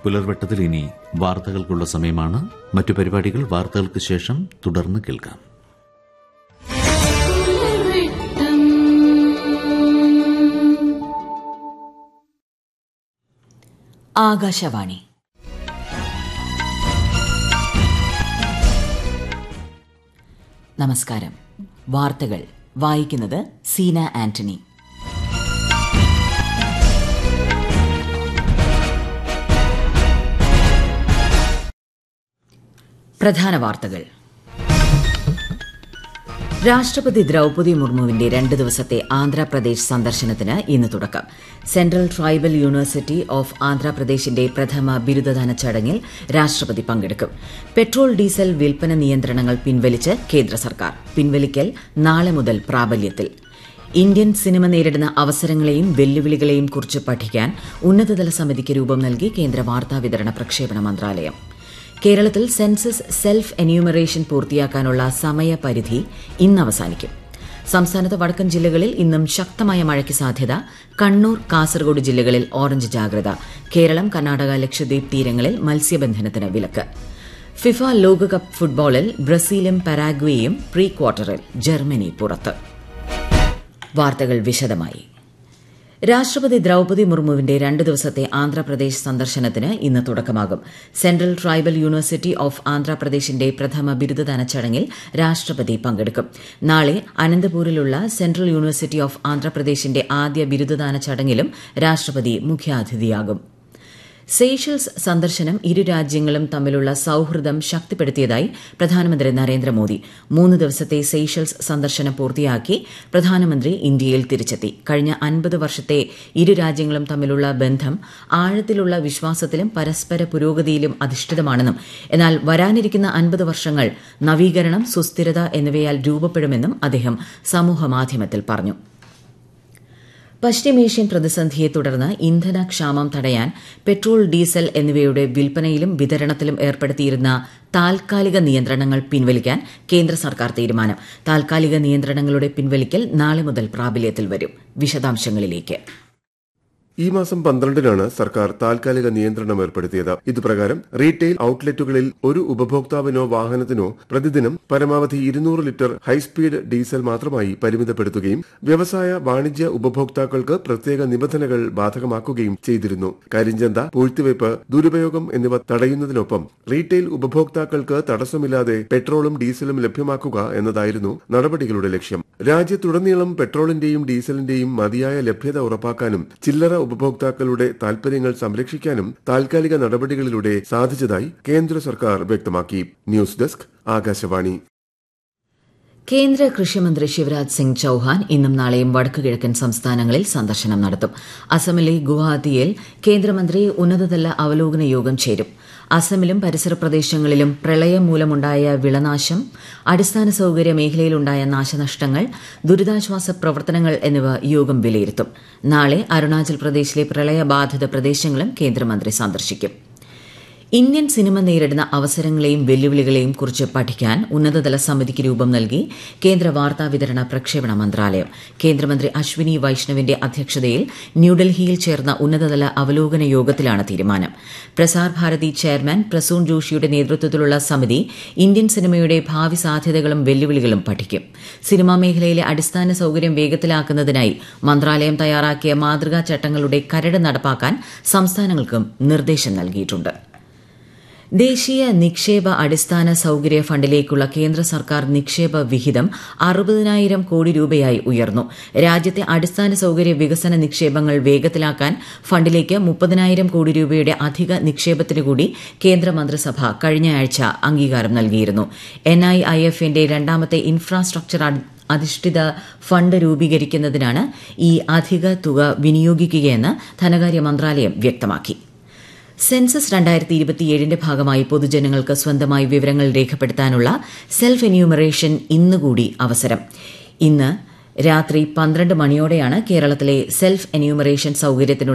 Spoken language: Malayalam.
പുലർവെട്ടത്തിൽ ഇനി വാർത്തകൾക്കുള്ള സമയമാണ് മറ്റു പരിപാടികൾ വാർത്തകൾക്ക് ശേഷം തുടർന്ന് കേൾക്കാം ആകാശവാണി നമസ്കാരം വാർത്തകൾ വായിക്കുന്നത് സീന ആന്റണി പ്രധാന വാർത്തകൾ രാഷ്ട്രപതി ദ്രൌപതി മുർമുവിന്റെ രണ്ട് ദിവസത്തെ ആന്ധ്രാപ്രദേശ് സന്ദർശനത്തിന് ഇന്ന് തുടക്കം സെൻട്രൽ ട്രൈബൽ യൂണിവേഴ്സിറ്റി ഓഫ് ആന്ധ്രാപ്രദേശിന്റെ പ്രഥമ ബിരുദദാന ചടങ്ങിൽ രാഷ്ട്രപതി പങ്കെടുക്കും പെട്രോൾ ഡീസൽ വിൽപ്പന നിയന്ത്രണങ്ങൾ പിൻവലിച്ച് കേന്ദ്ര സർക്കാർ പിൻവലിക്കൽ നാളെ മുതൽ പ്രാബല്യത്തിൽ ഇന്ത്യൻ സിനിമ നേരിടുന്ന അവസരങ്ങളെയും വെല്ലുവിളികളെയും കുറിച്ച് പഠിക്കാൻ ഉന്നതതല സമിതിക്ക് രൂപം നൽകി കേന്ദ്ര വാർത്താവിതരണ പ്രക്ഷേപണ മന്ത്രാലയം കേരളത്തിൽ സെൻസസ് സെൽഫ് എന്യൂമറേഷൻ പൂർത്തിയാക്കാനുള്ള സമയപരിധി ഇന്ന് അവസാനിക്കും സംസ്ഥാനത്ത് വടക്കൻ ജില്ലകളിൽ ഇന്നും ശക്തമായ മഴയ്ക്ക് സാധ്യത കണ്ണൂർ കാസർഗോഡ് ജില്ലകളിൽ ഓറഞ്ച് ജാഗ്രത കേരളം കർണാടക ലക്ഷദ്വീപ് തീരങ്ങളിൽ മത്സ്യബന്ധനത്തിന് വിലക്ക് ഫിഫ ലോകകപ്പ് ഫുട്ബോളിൽ ബ്രസീലും പരാഗ്വേയും പ്രീ ക്വാർട്ടറിൽ ജർമ്മനി പുറത്ത് വാർത്തകൾ വിശദമായി രാഷ്ട്രപതി ദ്രൌപതി മുർമുവിന്റെ രണ്ട് ദിവസത്തെ ആന്ധ്രാപ്രദേശ് സന്ദർശനത്തിന് ഇന്ന് തുടക്കമാകും സെൻട്രൽ ട്രൈബൽ യൂണിവേഴ്സിറ്റി ഓഫ് ആന്ധ്രാപ്രദേശിന്റെ പ്രഥമ ബിരുദദാന ചടങ്ങിൽ രാഷ്ട്രപതി പങ്കെടുക്കും നാളെ അനന്തപൂരിലുള്ള സെൻട്രൽ യൂണിവേഴ്സിറ്റി ഓഫ് ആന്ധ്രാപ്രദേശിന്റെ ആദ്യ ബിരുദദാന ചടങ്ങിലും രാഷ്ട്രപതി മുഖ്യാതിഥിയാകും സെയ്ഷൽസ് സന്ദർശനം ഇരു രാജ്യങ്ങളും തമ്മിലുള്ള സൌഹൃദം ശക്തിപ്പെടുത്തിയതായി പ്രധാനമന്ത്രി നരേന്ദ്രമോദി മൂന്ന് ദിവസത്തെ സെയ്ഷൽസ് സന്ദർശനം പൂർത്തിയാക്കി പ്രധാനമന്ത്രി ഇന്ത്യയിൽ തിരിച്ചെത്തി കഴിഞ്ഞ അൻപത് വർഷത്തെ ഇരു രാജ്യങ്ങളും തമ്മിലുള്ള ബന്ധം ആഴത്തിലുള്ള വിശ്വാസത്തിലും പരസ്പര പുരോഗതിയിലും അധിഷ്ഠിതമാണെന്നും എന്നാൽ വരാനിരിക്കുന്ന അൻപത് വർഷങ്ങൾ നവീകരണം സുസ്ഥിരത എന്നിവയാൽ രൂപപ്പെടുമെന്നും അദ്ദേഹം സമൂഹമാധ്യമത്തിൽ പറഞ്ഞു പശ്ചിമേഷ്യൻ പ്രതിസന്ധിയെ തുടർന്ന് ഇന്ധനക്ഷാമം തടയാൻ പെട്രോൾ ഡീസൽ എന്നിവയുടെ വിൽപ്പനയിലും വിതരണത്തിലും ഏർപ്പെടുത്തിയിരുന്ന താൽക്കാലിക നിയന്ത്രണങ്ങൾ പിൻവലിക്കാൻ കേന്ദ്ര സർക്കാർ തീരുമാനം താൽക്കാലിക നിയന്ത്രണങ്ങളുടെ പിൻവലിക്കൽ നാളെ മുതൽ പ്രാബല്യത്തിൽ വരും വിശദാംശങ്ങളിലേക്ക് ഈ മാസം പന്ത്രണ്ടിനാണ് സർക്കാർ താൽക്കാലിക നിയന്ത്രണം ഏർപ്പെടുത്തിയത് ഇതുപ്രകാരം റീറ്റെയിൽ ഔട്ട്ലെറ്റുകളിൽ ഒരു ഉപഭോക്താവിനോ വാഹനത്തിനോ പ്രതിദിനം പരമാവധി ഇരുന്നൂറ് ലിറ്റർ ഹൈസ്പീഡ് ഡീസൽ മാത്രമായി പരിമിതപ്പെടുത്തുകയും വ്യവസായ വാണിജ്യ ഉപഭോക്താക്കൾക്ക് പ്രത്യേക നിബന്ധനകൾ ബാധകമാക്കുകയും ചെയ്തിരുന്നു കരിഞ്ചന്ത പൂഴ്ത്തിവയ്പ് ദുരുപയോഗം എന്നിവ തടയുന്നതിനൊപ്പം റീറ്റെയിൽ ഉപഭോക്താക്കൾക്ക് തടസ്സമില്ലാതെ പെട്രോളും ഡീസലും ലഭ്യമാക്കുക എന്നതായിരുന്നു നടപടികളുടെ ലക്ഷ്യം രാജ്യത്തുടനീളം പെട്രോളിന്റെയും ഡീസലിന്റെയും മതിയായ ലഭ്യത ഉറപ്പാക്കാനും ചില്ലറ ഉപഭോക്താക്കളുടെ താൽപര്യങ്ങൾ സംരക്ഷിക്കാനും താൽക്കാലിക നടപടികളിലൂടെ സാധിച്ചതായി കേന്ദ്ര സർക്കാർ വ്യക്തമാക്കി ന്യൂസ് ഡെസ്ക് ആകാശവാണി കേന്ദ്ര കൃഷിമന്ത്രി ശിവരാജ് സിംഗ് ചൌഹാൻ ഇന്നും നാളെയും വടക്കുകിഴക്കൻ സംസ്ഥാനങ്ങളിൽ സന്ദർശനം നടത്തും അസമിലെ ഗുവാഹത്തിയിൽ കേന്ദ്രമന്ത്രി ഉന്നതതല അവലോകന യോഗം ചേരും അസമിലും പരിസര പ്രദേശങ്ങളിലും പ്രളയം മൂലമുണ്ടായ വിളനാശം അടിസ്ഥാന സൌകര്യ മേഖലയിലുണ്ടായ നാശനഷ്ടങ്ങൾ ദുരിതാശ്വാസ പ്രവർത്തനങ്ങൾ എന്നിവ യോഗം വിലയിരുത്തും നാളെ അരുണാചൽ പ്രദേശിലെ പ്രളയബാധിത പ്രദേശങ്ങളും കേന്ദ്രമന്ത്രി സന്ദർശിക്കും ഇന്ത്യൻ സിനിമ നേരിടുന്ന അവസരങ്ങളെയും വെല്ലുവിളികളെയും കുറിച്ച് പഠിക്കാൻ ഉന്നതതല സമിതിക്ക് രൂപം നൽകി കേന്ദ്ര വാർത്താവിതരണ പ്രക്ഷേപണ മന്ത്രാലയം കേന്ദ്രമന്ത്രി അശ്വിനി വൈഷ്ണവിന്റെ അധ്യക്ഷതയിൽ ന്യൂഡൽഹിയിൽ ചേർന്ന ഉന്നതതല അവലോകന യോഗത്തിലാണ് തീരുമാനം പ്രസാർ ഭാരതി ചെയർമാൻ പ്രസൂൺ ജോഷിയുടെ നേതൃത്വത്തിലുള്ള സമിതി ഇന്ത്യൻ സിനിമയുടെ ഭാവി സാധ്യതകളും വെല്ലുവിളികളും പഠിക്കും സിനിമാ മേഖലയിലെ അടിസ്ഥാന സൌകര്യം വേഗത്തിലാക്കുന്നതിനായി മന്ത്രാലയം തയ്യാറാക്കിയ മാതൃകാ ചട്ടങ്ങളുടെ കരട് നടപ്പാക്കാൻ സംസ്ഥാനങ്ങൾക്കും നിർദ്ദേശം നൽകിയിട്ടുണ്ട് ദേശീയ നിക്ഷേപ അടിസ്ഥാന സൌകര്യ ഫണ്ടിലേക്കുള്ള കേന്ദ്ര സർക്കാർ നിക്ഷേപ വിഹിതം അറുപതിനായിരം കോടി രൂപയായി ഉയർന്നു രാജ്യത്തെ അടിസ്ഥാന സൌകര്യ വികസന നിക്ഷേപങ്ങൾ വേഗത്തിലാക്കാൻ ഫണ്ടിലേക്ക് മുപ്പതിനായിരം കോടി രൂപയുടെ അധിക നിക്ഷേപത്തിന് കൂടി കേന്ദ്രമന്ത്രിസഭ കഴിഞ്ഞയാഴ്ച അംഗീകാരം നൽകിയിരുന്നു എൻ ഐ ഐ എഫിന്റെ രണ്ടാമത്തെ ഇൻഫ്രാസ്ട്രക്ചർ അധിഷ്ഠിത ഫണ്ട് രൂപീകരിക്കുന്നതിനാണ് ഈ അധിക തുക വിനിയോഗിക്കുകയെന്ന് ധനകാര്യ മന്ത്രാലയം വ്യക്തമാക്കി സെൻസസ് രണ്ടായിരത്തി ഇരുപത്തിയേഴിന്റെ ഭാഗമായി പൊതുജനങ്ങൾക്ക് സ്വന്തമായി വിവരങ്ങൾ രേഖപ്പെടുത്താനുള്ള സെൽഫ് എന്യൂമറേഷൻ ഇന്നുകൂടി അവസരം ഇന്ന് രാത്രി പന്ത്രണ്ട് മണിയോടെയാണ് കേരളത്തിലെ സെൽഫ് എന്യൂമറേഷൻ സൌകര്യത്തിനുള്ള